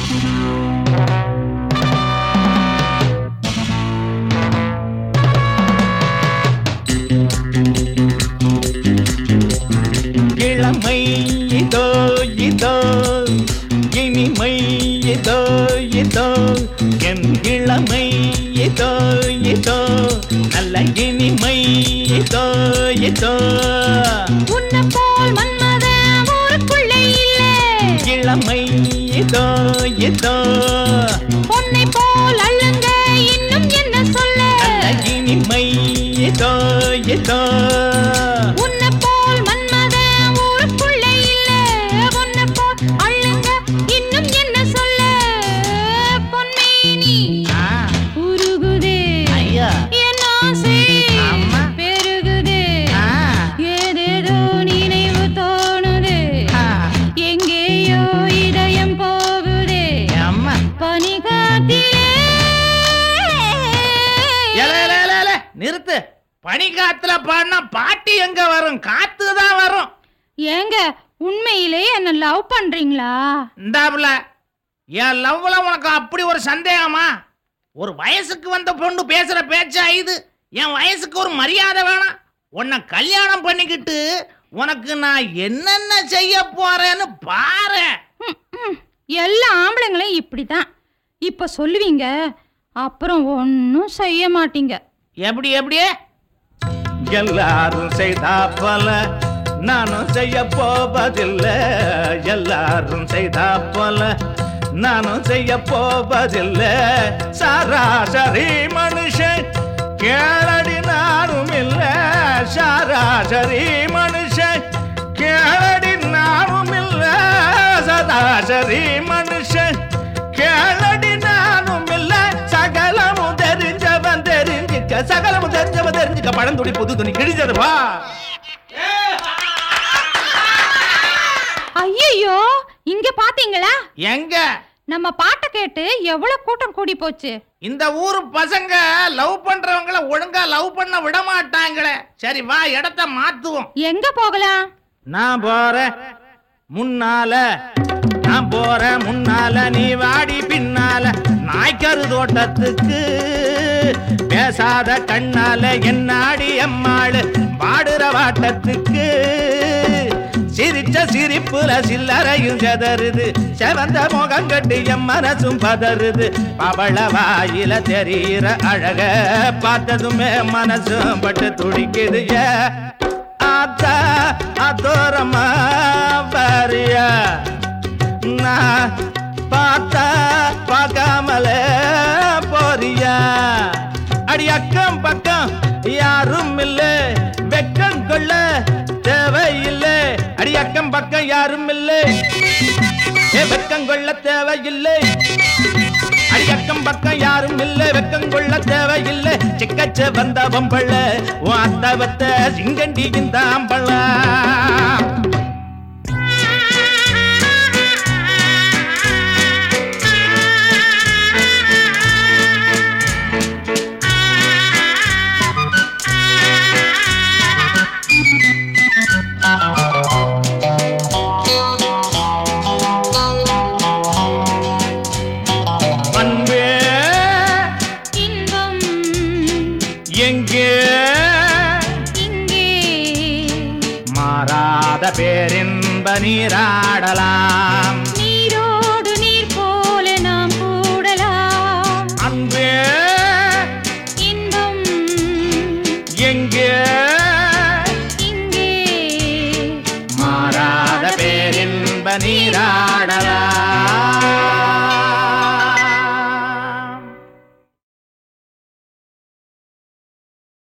இளமை இதோ இதோ இனிமை இதோ இதோ என் இளமை இதோ இதோ நல்ல இனிமை இதோ இதோ உன்னை போல் மன்மத ஊருக்குள்ளே இல்லை இளமை இதோ இதோ பொன்னை போல் அள்ளுங்க இன்னும் என்ன சொல்ல நல்ல இனிமை இதோ இதோ உன்னை போல் மன்மத ஊருக்குள்ளே இல்லை உன்னை போல் அள்ளுங்க இன்னும் என்ன சொல்ல பொன்மேனி ஆ, உருகுதே ஐயா என் ஆசை அம்மா. பெருகுதே ஆ, ஏதேதோ நினைவு தோணுதே ஆ, எங்கேயோ இதயம் போகுதே அம்மா பனிகாத்திலே ஏல, ஏல, ஏல, ஏல, நிறுத்து பனிக்காத்துல பாடினா பாட்டு எங்க வரும் காத்து தான் வரும் ஏங்க உண்மையிலே என்ன லவ் பண்றீங்களா இந்தாப்புல என் லவ்ல உனக்கு அப்படி ஒரு சந்தேகமா ஒரு வயசுக்கு வந்த பொண்ணு பேசுற பேச்சா இது என் வயசுக்கு ஒரு மரியாதை வேணாம் உன்னை கல்யாணம் பண்ணிக்கிட்டு உனக்கு நான் என்னென்ன செய்ய போறேன்னு பாரு ம், ம். எல்லா ஆம்பளைங்களும் இப்படிதான் இப்ப சொல்லுவீங்க அப்புறம் ஒன்னும் செய்ய மாட்டீங்க எப்படி எப்படி எல்லாரும் செய்தா போல நானும் செய்ய போவதில்லை எல்லாரும் செய்தா போல நானும் செய்ய போவதில்லை சராசரி மனுஷன் கேளடி நானும் இல்ல சராசரி மனுஷன் கேளடி நானும் இல்ல சராசரி மனுஷன் கேளடி நானும் இல்ல சகலமும் தெரிஞ்சவன் தெரிஞ்சுக்க சகலமும் தெரிஞ்சவன் தெரிஞ்சுக்க பழந்துடி புது துணி கிழிஞ்சது வா ஐயோ இங்க பாத்தீங்களா எங்க நம்ம பாட்டை கேட்டு எவ்வளவு கூட்டம் கூடி போச்சு இந்த ஊரு பசங்க லவ் பண்றவங்கள ஒழுங்கா லவ் பண்ண விட மாட்டாங்களே சரி வா இடத்த மாத்துவோம் எங்க போகலாம் நான் போறேன் முன்னால நான் போறேன் முன்னால நீ வாடி பின்னால நாய்க்கரு தோட்டத்துக்கு பேசாத கண்ணால என்னாடி எம்மாடு பாடுற வாட்டத்துக்கு சிரிச்ச சிரிப்புல சில்லறையும் செதறுது செவந்த முகம் கட்டி என் மனசும் பதறுது பவள வாயில தெரியிற அழக பார்த்ததுமே மனசும் பட்டு துடிக்குது ஏ ஆத்தா அதோரமா பாரியா நான் பார்த்தா பார்க்காமலே போறியா அடி அக்கம் பக்கம் யாரும் இல்ல வெக்கம் கொள்ள தேவையில்லை அடி அக்கம் பக்கம் யாரும் இல்லை ஏ வெக்கம் கொள்ள தேவையில்லை அடி அக்கம் பக்கம் யாரும் இல்ல வெக்கம் கொள்ள தேவையில்லை சிக்கச்ச வந்த வம்பள உன் அத்தவத்த சிங்கண்டி இந்த அம்பள அன்பே இன்பம் எங்கே இங்கே மாறாத பேரின்ப நீராடலாம் நீரோடு நீர் போல நாம் கூடலாம் அன்பே இன்பம் எங்கே இங்கே மாறாத பேரின்ப நீரா